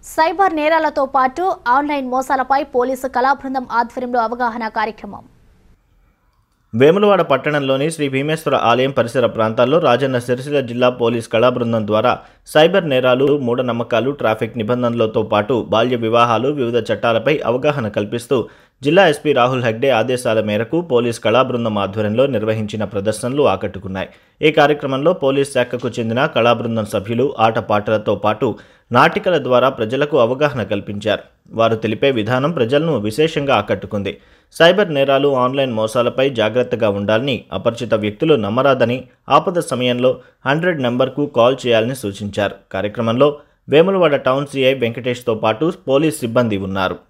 cyber నేరాలతో పాటు online మోసాలపై police కళాబృందం ఆధ్వర్యంలో అవగాహన కార్యక్రమం వేములవాడ పట్టణంలోని శ్రీ భీమేశ్వర ఆలయం పరిసర ప్రాంతాల్లో రాజన్న సిరిసిల్ల జిల్లా పోలీస్ కళాబృందం ద్వారా సైబర్ నేరాలు మూఢనమ్మకాలు ట్రాఫిక్ నిబంధనలతో పాటు బాల్య వివాహాలు వివిధ చట్టాలపై అవగాహన కల్పిస్తూ జిల్లా ఎస్పీ రాహుల్ హెగ్డే ఆదేశాల మేరకు పోలీస్ కళాబృందం ఆధ్వర్యంలో నిర్వహించిన ప్రదర్శనలు ఆకట్టుకున్నాయి ఈ కార్యక్రమంలో పోలీస్ శాఖకు చెందిన కళాబృందం సభ్యులు ఆటపాటలతో పాటు నాటికల ద్వారా ప్రజలకు అవగాహన కల్పించారు వారు తెలిపే విధానం ప్రజలను విశేషంగా ఆకట్టుకుంది సైబర్ నేరాలు ఆన్లైన్ మోసాలపై జాగ్రత్తగా ఉండాలని అపరిచిత వ్యక్తులు నమ్మరాదని ఆపద సమయంలో హండ్రెడ్ నెంబర్కు కాల్ చేయాలని సూచించారు కార్యక్రమంలో వేములవాడ టౌన్ సిఐ వెంకటేష్తో పాటు పోలీస్ సిబ్బంది ఉన్నారు